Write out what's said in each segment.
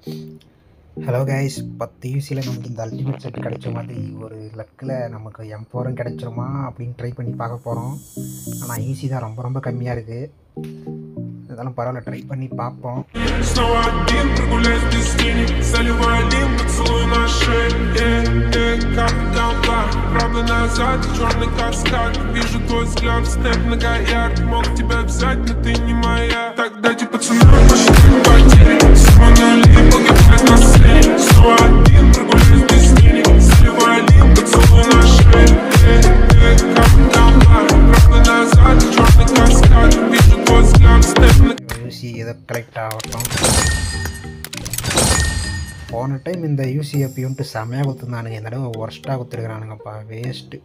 Hello guys பத்து யூசியில் நமக்கு இந்த அல்டிமேட் செட் கிடைச்ச மாதிரி ஒரு லக்கில் நமக்கு எம் ஃபோரும் கிடைச்சிருமா அப்படின்னு ட்ரை பண்ணி பார்க்க போகிறோம் ஆனால் யூசி தான் ரொம்ப ரொம்ப கம்மியாக இருக்குது இருந்தாலும் பரவாயில்ல ட்ரை பண்ணி பார்ப்போம் Снова один прогуляюсь без тени Заливаю один поцелуй на шее Э, э, как голова Правда назад, черный каскад Вижу твой взгляд, степ многоярд Мог тебя взять, но ты не моя Так дайте пацанам пошли потери Снова налей, погибает на сцене Снова один прогуляюсь без тени Заливаю один поцелуй на шее Э, э, как голова Правда назад, черный каскад Вижу твой взгляд, степ многоярд யூசி எதை கலெக்ட் ஆகட்டும் போன டைம் இந்த யூசி எப்படின்ட்டு செமையாக கொடுத்துருந்தானுங்க இந்த தடவை ஒர்ஸ்ட்டாக கொடுத்துருக்குறானுங்கப்பா வேஸ்ட்டு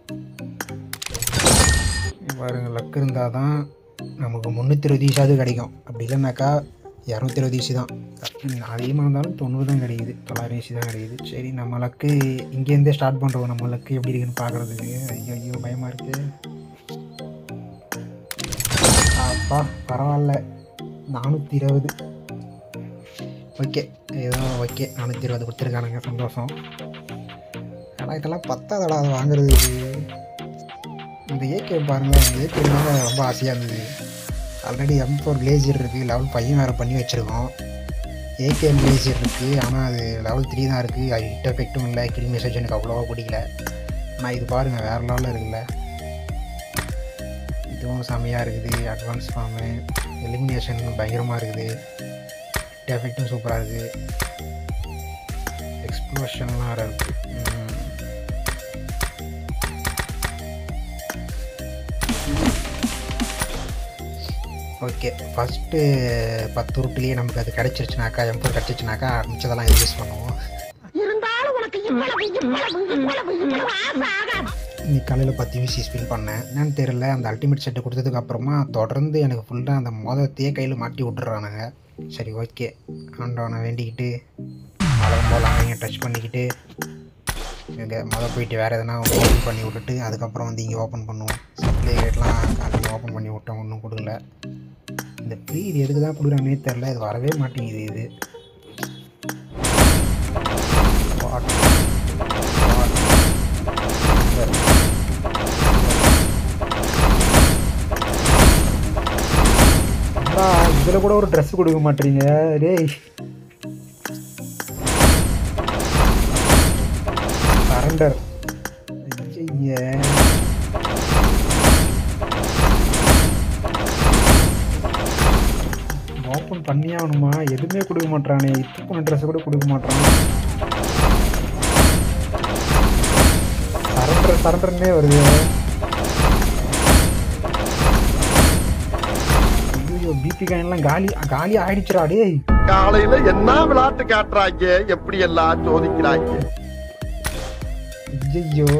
பாருங்க லக் இருந்தால் தான் நமக்கு முந்நூற்றி இருபது ஈஸாவது கிடைக்கும் அப்படி இல்லைனாக்கா இரநூத்தி இருபது ஈஸி தான் அதிகமாக இருந்தாலும் தொண்ணூறு தான் கிடைக்குது தொள்ளாயிரம் ஈஸி தான் கிடைக்குது சரி நம்ம லக்கு இங்கேருந்தே ஸ்டார்ட் பண்ணுறோம் நம்ம லக்கு எப்படி இருக்குன்னு பார்க்குறதுக்கு ஐயோ ஐயோ பயமாக இருக்குது அப்பா பரவாயில்ல நானூற்றி இருபது ஓகே ஏதோ ஓகே நானூற்றி இருபது கொடுத்துருக்கானுங்க சந்தோஷம் ஆனால் இதெல்லாம் பத்தாதடா அதை வாங்குறது இந்த ஏகே பாருங்களேன் இந்த ஏகே மேலே ரொம்ப ஆசையாக இருந்தது ஆல்ரெடி எம் ஃபோர் கிளேசியர் இருக்குது லெவல் பையன் வேறு பண்ணி வச்சுருக்கோம் ஏகேஎம் கிளேசியர் இருக்குது ஆனால் அது லெவல் த்ரீ தான் இருக்குது அது ஹிட் எஃபெக்ட்டும் இல்லை கில் மெசேஜ் எனக்கு அவ்வளோவா பிடிக்கல ஆனால் இது பாருங்கள் வேறு லெவலில் இருக்குல்ல இதுவும் செம்மையாக இருக்குது அட்வான்ஸ் ஃபார்மு எலிமினேஷன் பயங்கரமாக இருக்குது எஃபெக்ட்டும் சூப்பராக இருக்குது எக்ஸ்ப்ளோஷன்லாம் வேறு இருக்குது ம். ஓகே ஃபஸ்ட்டு பத்து உருட்டுலேயே நமக்கு அது கிடச்சிருச்சுனாக்கா எம்பர் கிடச்சிருச்சுனாக்கா மிச்சதெல்லாம் இது யூஸ் பண்ணுவோம் இருந்தாலும் உனக்கு இவ்வளவு இவ்வளவு இவ்வளவு இவ்வளவு ஆசை ஆகாது இன்னைக்கு காலையில் பத்து யூசி ஸ்பின் பண்ணேன் என்னன்னு தெரியல அந்த அல்டிமேட் செட்டு கொடுத்ததுக்கு அப்புறமா தொடர்ந்து எனக்கு ஃபுல்லாக அந்த மொதத்தையே கையில் மாட்டி விட்டுறானுங்க சரி ஓகே ஆண்டவனை வேண்டிக்கிட்டு வளரும் போல் அங்கேயும் டச் பண்ணிக்கிட்டு இங்கே மொதல் போயிட்டு வேறு எதனா ஓப்பன் பண்ணி விட்டுட்டு அதுக்கப்புறம் வந்து இங்கே ஓப்பன் பண்ணுவோம் சப்ளை ரேட்லாம் காலையில் ஓப்பன் பண்ணி விட்டோம் ஒன்றும் கொடுக்கல இந்த ஃப்ரீ இது எதுக்கு தான் கொடுக்குறானே தெரில இது வரவே மாட்டேங்குது இது What? What? சரி. என்னடா, இதுல கூட ஒரு ட்ரெஸ் கொடுக்க மாட்டீங்க டேய் சரண்டர் ஓப்பன் பண்ணியே ஆகணுமா எதுவுமே கொடுக்க மாட்டானே இது பண்ண ட்ரெஸ் கூட கொடுக்க மாட்டான் சரண்டர் சரண்டர்னே வருது ஐயோ பிபி காயின்லாம் காலி காலி ஆயிடுச்சுடா டேய் காலையில என்ன விளையாட்டு காட்டுறாங்க எப்படி எல்லாம் சோதிக்கிறாங்க ஐயோ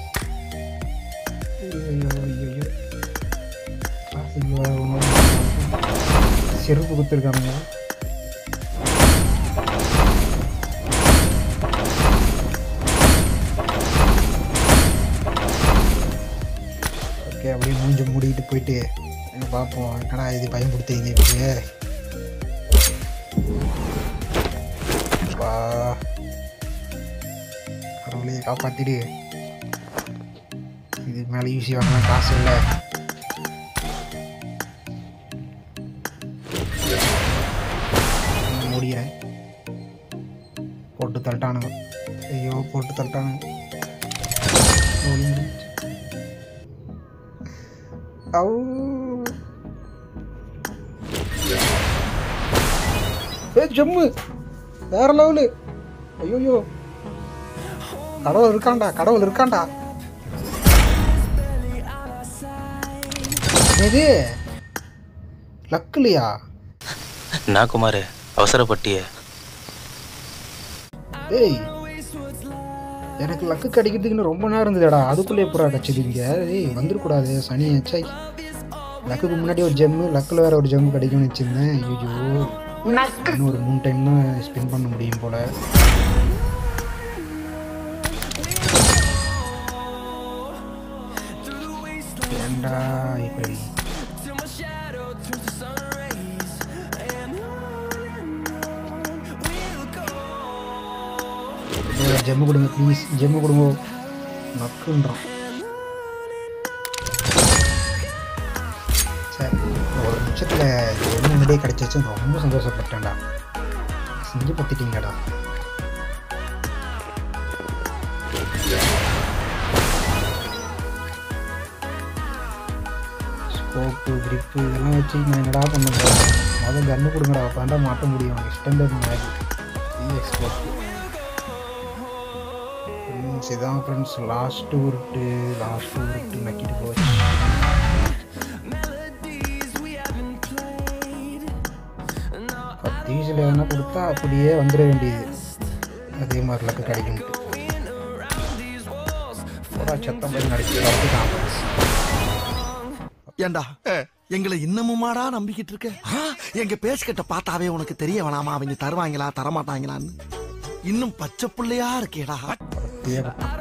ஐயோ ஐயோ ஐயோ செருப்பு கொடுத்துருக்கானுங்க ஓகே அப்படியே மூஞ்சி மூடிட்டு போயிட்டு எங்க பார்ப்போம் என்னடா இது பயம் கொடுத்தீங்க இப்படியே வா கடவுளையே காப்பாத்திடு இது மேலே யூசி வாங்கலாம் காசு இல்லை மூடிக்கிறேன் போட்டு தள்ளிட்டானுங்க ஐயோ போட்டு தள்ளிட்டானுங்க ஒளிஞ்சு. அவு. ஏய் ஜம்மு வேற லெவலு ஐயோ கடவுள் இருக்கான்டா கடவுள் இருக்கான்டா எது லக்குலையா நான் குமார் அவசரப்பட்டிய ஏய் எனக்கு லக்கு கிடைக்கிறதுக்குன்னு ரொம்ப நேரம் இருந்ததுடா அதுக்குள்ளே எப்படா கிடச்சிது இங்கே ஏய் வந்துடக்கூடாது சனி சை லக்குக்கு முன்னாடி ஒரு ஜெம்மு லக்கில் வேற ஒரு ஜெம்மு கிடைக்கும்னு வச்சுருந்தேன் ஐயோ இன்னும் ஒரு மூணு டைம் தான் ஸ்பின் பண்ண முடியும் போல ஏன்டா இப்படி ஜெம்மு கொடுங்க ப்ளீஸ் ஜெம்மு கொடுங்க நக்குன்றான் சரி ஒரு நிமிஷத்தில் ஜெம்மு முன்னாடியே கிடச்சிச்சு ரொம்ப சந்தோஷப்பட்டேன்டா செஞ்சு பத்திட்டீங்கடா ஸ்கோப்பு கிரிப்பு இதெல்லாம் வச்சு நான் என்னடா பண்ண போகிறேன் முதல் கன்று கொடுங்கடா உட்காண்டா மாட்ட முடியும் எக்ஸ்டெண்டட் மேக் எக்ஸ்போர்ட் ஃப்ரெண்ட்ஸ் இதான் ஃப்ரெண்ட்ஸ் லாஸ்ட் உருட்டு லாஸ்ட் உருட்டு நக்கிட்டு போச்சு பத்து வீசில் எதனா கொடுத்தா அப்படியே வந்துட வேண்டியது அதே மாதிரி லக்கு கிடைக்கும்ட்டு போடா சத்தம் போய் நடிச்சு வளர்த்துட்டான் ஏண்டா எங்களை இன்னமுமாடா நம்பிக்கிட்டு இருக்க ஆ, எங்க பேசிக்கிட்ட பார்த்தாவே உனக்கு தெரிய வேணாமா அவங்க தருவாங்களா தரமாட்டாங்களான்னு இன்னும் பச்சை புள்ளையா இருக்கேடா பத்தியே பட்டான்.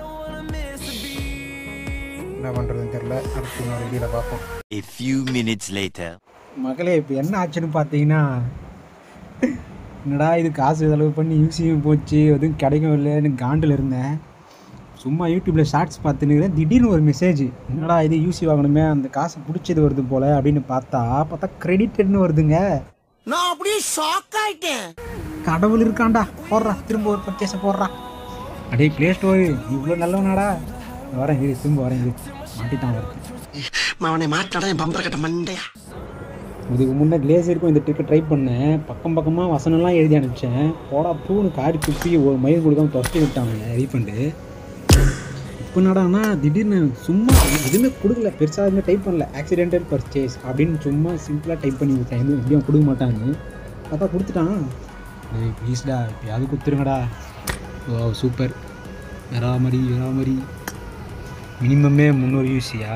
என்ன பண்ணுறதுன்னு தெரில அடுத்து இன்னொரு வீடியோவில் பார்ப்போம் A few minutes later. மகளே இப்போ என்ன ஆச்சுன்னு பார்த்தீங்கன்னா என்னடா இது காசு செலவு பண்ணி யூசியும் போச்சு எதுவும் கிடைக்கும் இல்லைன்னு காண்டில் இருந்தேன் சும்மா யூடியூப்பில் ஷார்ட்ஸ் பார்த்துன்னு திடீர்னு ஒரு மெசேஜ் என்னடா இது யூசி வாங்கணுமே அந்த காசு பிடிச்சது வருது போல் அப்படின்னு பார்த்தா பார்த்தா கிரெடிட்டட்னு வருதுங்க நான் அப்படியே ஷாக் ஆயிட்டேன் கடவுள் இருக்கான்டா போடுறா திரும்ப ஒரு பர்ச்சேஸை போடுறா அடே ப்ளே ஸ்டோர் இவ்வளோ நல்லவனாடா வரேன் இரு திரும்ப வரேன் இரு மாட்டிட்டான் வரேன் அவனை மாட்டாடா என் பம்பர கட்ட மண்டையா இதுக்கு முன்னே கிளேசருக்கும் இந்த ட்ரிக்கை ட்ரை பண்ணேன் பக்கம் பக்கமாக வசனம்லாம் எழுதி அனுப்பிச்சேன் போடா பூன்னு காரி துப்பி ஒரு மயில் கொடுக்காம துரத்தி விட்டாங்க ரீஃபண்டு இப்போ என்னடான்னா திடீர்னு சும்மா எதுவுமே கொடுக்கல பெருசாக எதுவுமே டைப் பண்ணல ஆக்சிடென்டல் பர்ச்சேஸ் அப்படின்னு சும்மா சிம்பிளாக டைப் பண்ணி விட்டேன் எதுவும் எப்படியும் கொடுக்க மாட்டான்னு பார்த்தா கொடுத்துட்டான் ஏய் ப்ளீஸ்டா எப்பயாவது கொடுத்துருங்கடா ஓ சூப்பர் வேறா மாதிரி வேறா மாதிரி மினிமமே முந்நூறு யூசியா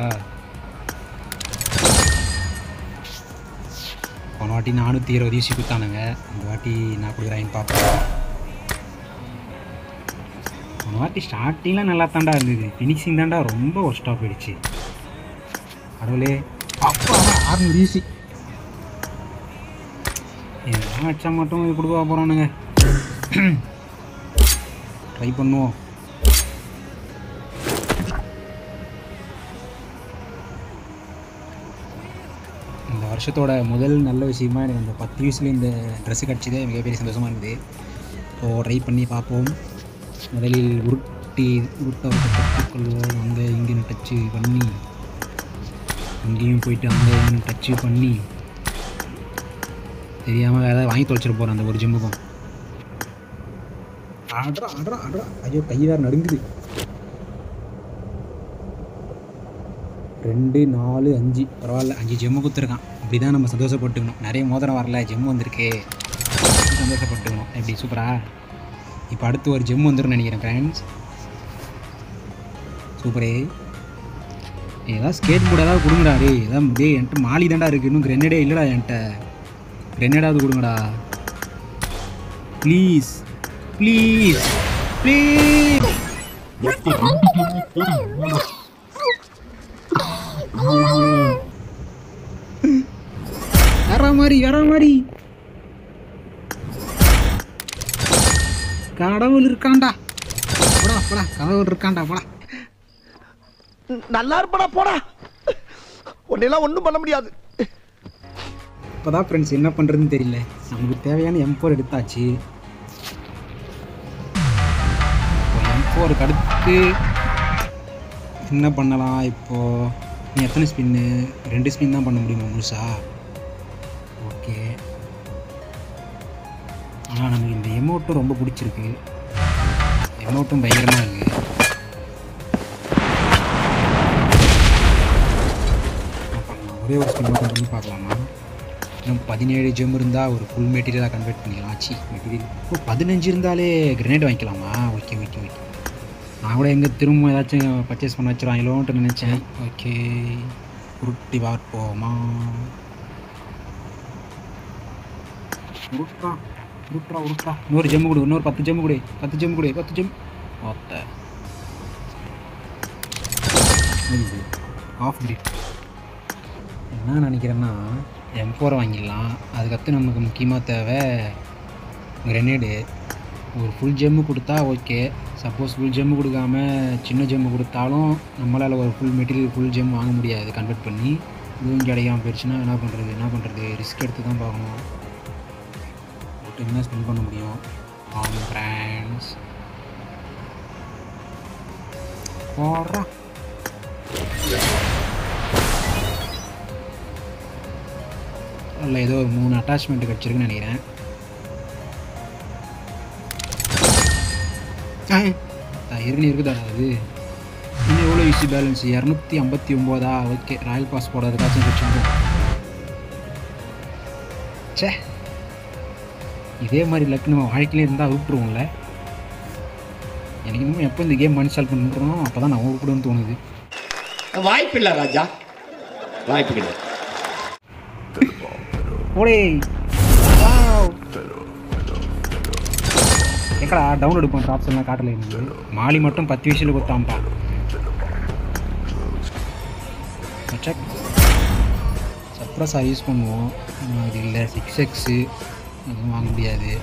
போன வாட்டி நானூற்றி இருபது யூசி கொடுத்தானுங்க இந்த வாட்டி நான் கொடுக்குறேன் பார்ப்போம் போன வாட்டி ஸ்டார்டிங்கில் நல்லா தாண்டா இருந்தது ஃபினிஷிங் தாண்டா ரொம்ப ஒஸ்ட்டாக போயிடுச்சு கடவுளே அப்பா ஆறுநூறு யூசி இதெல்லாம் வச்சா மட்டும் இது கொடுக்க போகிறானுங்க ட்ரை பண்ணுவோம் இந்த வருஷத்தோட முதல் நல்ல விஷயமா எனக்கு இந்த பத்து வயசுல இந்த ட்ரெஸ்ஸு கிடச்சதே மிகப்பெரிய சந்தோஷமாக இருக்குது ஸோ ட்ரை பண்ணி பார்ப்போம் முதலில் உருட்டி உருட்ட கற்றுக்கொள்வோம் அங்கே இங்கேன்னு டச்சு பண்ணி அங்கேயும் போயிட்டு அங்கே இங்கேயும் டச்சு பண்ணி தெரியாமல் ஏதாவது வாங்கி தொலைச்சிட்டு போகிறேன் அந்த ஒரு ஜிம்முக்கும் ஆடுறா ஆடுறா ஆடுறா ஐயோ கை வேறு நடுங்குது ரெண்டு நாலு அஞ்சு பரவாயில்ல அஞ்சு ஜெம்மு கொடுத்துருக்கான் இப்படி தான் நம்ம சந்தோஷப்பட்டுக்கணும் நிறைய மோதிரம் வரல ஜெம்மு வந்திருக்கே சந்தோஷப்பட்டுக்கணும் எப்படி சூப்பரா இப்போ அடுத்து ஒரு ஜெம்மு வந்துடும் நினைக்கிறேன் ஃப்ரெண்ட்ஸ் சூப்பரே ஏதாவது ஸ்கேட் போர்டு ஏதாவது கொடுங்கடா டேய் ஏதாவது டேய் என்கிட்ட மாலி தான்டா இருக்குது இன்னும் கிரெனேடே இல்லைடா என்கிட்ட கிரெனேடாவது கொடுங்கடா ப்ளீஸ் ப்ளீஸ் ப்ளீஸ் வேற மாதிரி வேற மாதிரி கடவுள் இருக்கான்டா போடா போடா கடவுள் இருக்கான்டா போடா நல்லா இருப்படா போடா உன்னையெல்லாம் ஒண்ணும் பண்ண முடியாது இப்போதான் ஃப்ரெண்ட்ஸ் என்ன பண்ணுறதுன்னு தெரியல நமக்கு தேவையான எம் ஃபோர் எடுத்தாச்சு எம் ஃபோருக்கு அடுத்து என்ன பண்ணலாம் இப்போது நீ எத்தனை ஸ்பின்னு ரெண்டு ஸ்பின் தான் பண்ண முடியுமா முழுசா ஓகே ஆனால் நமக்கு இந்த எமௌண்ட்டும் ரொம்ப பிடிச்சிருக்கு எமௌண்ட்டும் பயங்கரமாக இருக்குது என்ன பண்ணலாம் ஒரே ஒரு ஸ்பின் மட்டும் பண்ணி பார்க்கலாமா இன்னும் பதினேழு ஜெம் இருந்தால் ஒரு ஃபுல் மெட்டீரியலாக கன்வெர்ட் பண்ணிக்கலாம் ஆச்சு மெட்டீரியல் இப்போ பதினஞ்சு இருந்தாலே கிரனேட் வாங்கிக்கலாமா ஓகே ஓகே ஓகே நான் கூட எங்கே திரும்ப ஏதாச்சும் பர்ச்சேஸ் பண்ண வச்சுருவாங்களோன்ட்டு நினச்சேன் ஓகே உருட்டி பார்ப்போமா உருட்டா உருட்டுறா உருட்டுறா இன்னொரு ஜெம்மு கொடு இன்னொரு பத்து ஜெம்மு கொடு பத்து ஜெம்மு கொடு பத்து ஜெம் ஒத்த ஆஃப் கிரிட் என்ன நினைக்கிறேன்னா எம் ஃபோரை வாங்கிடலாம் அதுக்கடுத்து நமக்கு முக்கியமாக தேவை கிரெனேடு ஒரு ஃபுல் ஜெம்மு கொடுத்தா ஓகே சப்போஸ் ஃபுல் ஜெம் கொடுக்காம சின்ன ஜெம் கொடுத்தாலும் நம்மளால் ஒரு ஃபுல் மெட்டீரியல் ஃபுல் ஜெம் வாங்க முடியாது கன்வெர்ட் பண்ணி இதுவும் கிடைக்காம போயிடுச்சுன்னா என்ன பண்ணுறது என்ன பண்ணுறது ரிஸ்க் எடுத்து தான் பார்க்கணும் என்ன ஸ்பெண்ட் பண்ண முடியும் ஆமாம் ஃப்ரெண்ட்ஸ் போடுறா இல்லை ஏதோ ஒரு மூணு அட்டாச்மெண்ட் கிடச்சிருக்குன்னு நினைக்கிறேன் இருந்து இருக்குதா அது இன்னும் எவ்வளோ யூசி பேலன்ஸ் இரநூத்தி ஐம்பத்தி ஒம்போதா ஓகே ராயல் பாஸ் போடுறதுக்காச்சும் வச்சுருக்கோம் சே இதே மாதிரி லக்கு நம்ம வாழ்க்கையிலே இருந்தால் விட்டுருவோம்ல எனக்கு இன்னும் எப்போ இந்த கேம் அன்ஸ்டால் பண்ணுறோம் அப்போ தான் நான் விட்டுடுன்னு தோணுது வாய்ப்பில்லை ராஜா வாய்ப்பு கிடையாது ஓடே எக்கடா டவுன்லோடு பண்ணுற ஆப்ஷன்லாம் காட்டல எனக்கு மாலி மட்டும் பத்து விஷயம் கொடுத்தாம்பா செக் சப்ரஸாக யூஸ் பண்ணுவோம் ஆனா அது இல்லை சிக்ஸ் எக்ஸு அதுவும் வாங்க முடியாது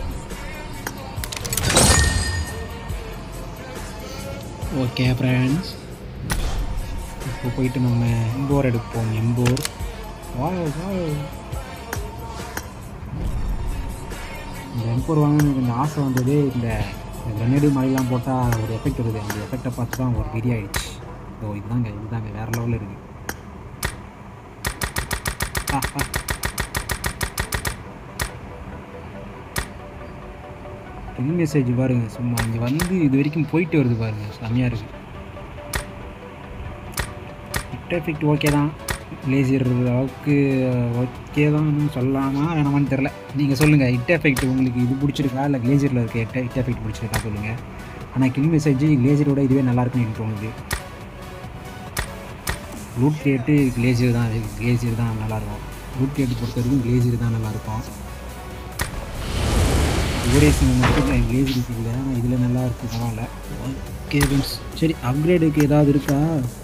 ஓகே ஃப்ரெண்ட்ஸ் இப்போ போயிட்டு நம்ம எம்போர் எடுப்போம் எம்போர் வா வா இந்த எம்போர் வாங்க எனக்கு கொஞ்சம் ஆசை வந்தது இந்த கிரனேடு மலையெல்லாம் போட்டால் ஒரு எஃபெக்ட் வருது அந்த எஃபெக்டை பார்த்து தான் ஒரு பெரிய ஆயிடுச்சு ஓ இதுதாங்க இதுதாங்க வேறு லெவலில் இருக்குது ஆ ஆ பின் மெசேஜ் பாருங்க சும்மா இங்கே வந்து இது வரைக்கும் போயிட்டு வருது பாருங்க செம்மையாக இருக்குது ஹிட் எஃபெக்ட் ஓகே தான் லேசியர் அளவுக்கு ஓகே தான் சொல்லலாமா வேணாமான்னு தெரில நீங்கள் சொல்லுங்கள் ஹிட் எஃபெக்ட் உங்களுக்கு இது பிடிச்சிருக்கா இல்லை லேசரில் இருக்க ஹிட் ஹிட் எஃபெக்ட் பிடிச்சிருக்கா சொல்லுங்கள் ஆனால் கில் மெசேஜ் லேசரோட இதுவே நல்லா இருக்குன்னு எனக்கு தோணுது ரூட் கிரியேட்டு கிளேசியர் தான் கிளேசியர் தான் நல்லாயிருக்கும் ரூட் கிரியேட் பொறுத்த வரைக்கும் கிளேசியர் தான் நல்லாயிருக்கும் யூரேஷன் மட்டும் கிளேசியர் இல்லை ஆனால் இதில் நல்லா இருக்குது பரவாயில்ல ஓகே ஃப்ரெண்ட்ஸ் சரி அப்கிரேடுக்கு ஏதாவது இருக்கா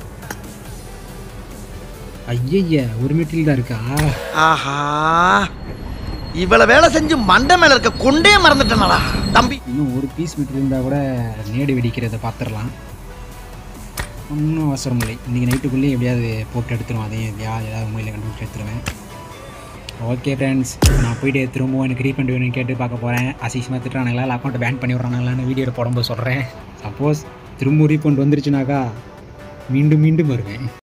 ஐயய்ய ஒரு மெட்டீரியல் தான் இருக்கா ஆஹா இவ்வளவு வேலை செஞ்சு மண்டை மேல இருக்க கொண்டே மறந்துட்டேனடா தம்பி இன்னும் ஒரு பீஸ் மெட்டீரியல் இருந்தால் கூட நேடு வெடிக்கிறத பார்த்துடலாம் ஒன்றும் அவசரம் இல்லை இன்றைக்கி நைட்டுக்குள்ளேயே எப்படியாவது போட்டு எடுத்துருவோம் அதையும் எப்படியாவது ஏதாவது மொழியில் கண்டுபிடிச்சி எடுத்துருவேன் ஓகே ஃப்ரெண்ட்ஸ் நான் போயிட்டு திரும்பவும் எனக்கு ரீஃபண்ட் வேணும்னு கேட்டு பார்க்க போகிறேன் அசிசமாக திட்டுறானுங்களா இல்லை அக்கௌண்ட்டை பேன் பண்ணி விட்றானுங்களான்னு வீடியோவில் போடும்போது சொல்கிறேன் சப்போஸ் திரும்ப ரீஃபண்ட் வந்துருச்சுனாக்கா மீண்டும் மீண்டும் வருவேன்